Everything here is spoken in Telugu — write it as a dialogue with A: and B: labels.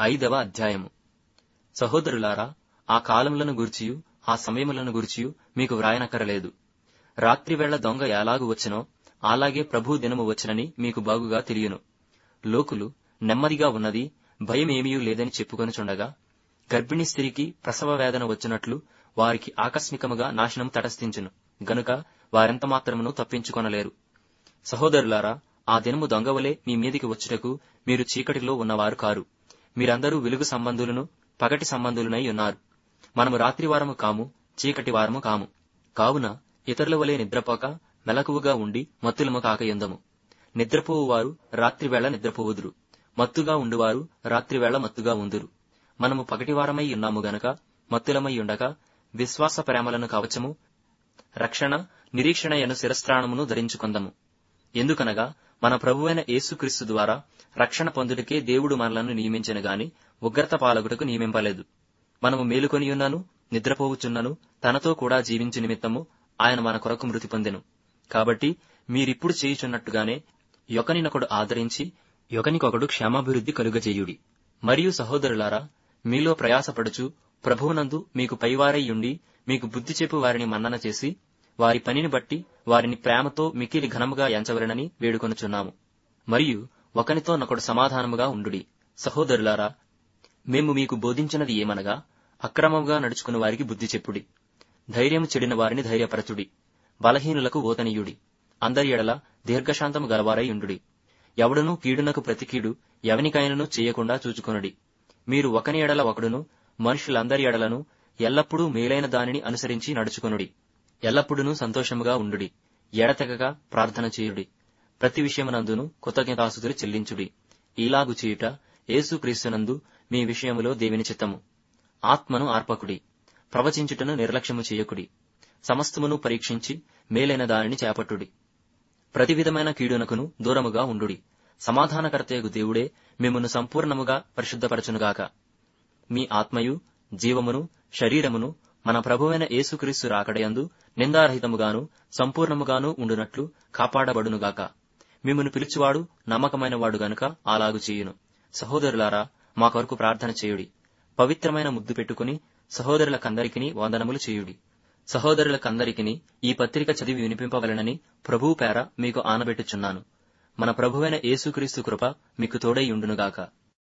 A: ఐదవ అధ్యాయము సహోదరులారా ఆ కాలములను గూర్చియు ఆ సమయములను గూర్చియు మీకు వ్రాయనక్కరలేదు రాత్రివేళ దొంగ ఎలాగు వచ్చినో అలాగే ప్రభు దినము వచ్చనని మీకు బాగుగా తెలియను లోకులు నెమ్మదిగా ఉన్నది భయమేమీ లేదని చెప్పుకొనుచుండగా గర్భిణీ స్త్రీకి ప్రసవ వేదన వచ్చినట్లు వారికి ఆకస్మికముగా నాశనం తటస్థించును గనుక వారెంత మాత్రమును తప్పించుకొనలేరు సహోదరులారా ఆ దినము దొంగవలే మీ మీదికి వచ్చుటకు మీరు చీకటిలో ఉన్నవారు కారు మీరందరూ వెలుగు సంబంధులను పగటి సంబంధులనై ఉన్నారు మనము రాత్రివారము కాము చీకటి వారము కాము కావున ఇతరుల వలె నిద్రపోక మెలకువగా ఉండి మత్తులము కాకయుందము నిద్రపోవువారు రాత్రివేళ నిద్రపోవుదురు మత్తుగా ఉండువారు రాత్రివేళ మత్తుగా ఉందురు మనము పగటివారమై ఉన్నాము గనక మత్తులమై ఉండక విశ్వాస ప్రేమలను కవచము రక్షణ నిరీక్షణ ఎను శిరస్త్రాణమును ధరించుకొందము ఎందుకనగా మన ప్రభువైన యేసుక్రీస్తు ద్వారా రక్షణ పొందుటకే దేవుడు మనలను నియమించిన గాని ఉగ్రత పాలగుటకు నియమింపలేదు మనము మేలుకొనియున్నను నిద్రపోవుచున్నను తనతో కూడా జీవించు నిమిత్తము ఆయన మన కొరకు మృతి పొందెను కాబట్టి మీరిప్పుడు చేయుచున్నట్టుగానే యొకనినొకడు ఆదరించి యొకనికొకడు క్షేమాభివృద్ధి కలుగజేయుడి మరియు సహోదరులారా మీలో ప్రయాసపడుచు ప్రభువునందు మీకు పైవారయ్యుండి మీకు బుద్ధి చెప్పు వారిని మన్నన చేసి వారి పనిని బట్టి వారిని ప్రేమతో మికిలి ఘనముగా ఎంచవలనని వేడుకొనుచున్నాము మరియు ఒకనితో నొకడు సమాధానముగా ఉండుడి సహోదరులారా మేము మీకు బోధించినది ఏమనగా అక్రమముగా నడుచుకుని వారికి బుద్ధి చెప్పుడి ధైర్యము చెడిన వారిని ధైర్యపరచుడి బలహీనులకు ఓతనీయుడి అందరి ఎడల దీర్ఘశాంతము గలవారై ఉండుడి ఎవడునూ కీడునకు ప్రతి కీడు ఎవనికైనను చేయకుండా చూచుకొనుడి మీరు ఒకని ఎడల ఒకడును మనుషులందరి ఎడలను ఎల్లప్పుడూ మేలైన దానిని అనుసరించి నడుచుకొనుడి ఎల్లప్పుడూ సంతోషముగా ఉండుడి ఎడతెగక ప్రార్థన చేయుడి ప్రతి విషయమునందును కృతజ్ఞతాసుతులు చెల్లించుడి ఈలాగు చేయుట యేసుక్రీస్తునందు మీ విషయములో దేవుని చిత్తము ఆత్మను ఆర్పకుడి ప్రవచించుటను నిర్లక్ష్యము చేయకుడి సమస్తమును పరీక్షించి మేలైన దానిని చేపట్టుడి ప్రతి విధమైన కీడునకును దూరముగా ఉండుడి సమాధానకర్తయగు దేవుడే మిమ్మను సంపూర్ణముగా పరిశుద్ధపరచునుగాక మీ ఆత్మయు జీవమును శరీరమును మన ప్రభువైన యేసుక్రీస్తు రాకడయందు నిందారహితముగాను సంపూర్ణముగాను ఉండునట్లు కాపాడబడునుగాక మిమ్మను పిలుచువాడు నమ్మకమైన వాడు గనుక అలాగు చేయును సహోదరులారా మా కొరకు ప్రార్థన చేయుడి పవిత్రమైన ముద్దు పెట్టుకుని సహోదరులకందరికిని వందనములు చేయుడి సహోదరులకందరికిని ఈ పత్రిక చదివి వినిపింపవలనని ప్రభువు పేర మీకు ఆనబెట్టుచున్నాను మన ప్రభువైన యేసుక్రీస్తు కృప మీకు తోడై ఉండునుగాక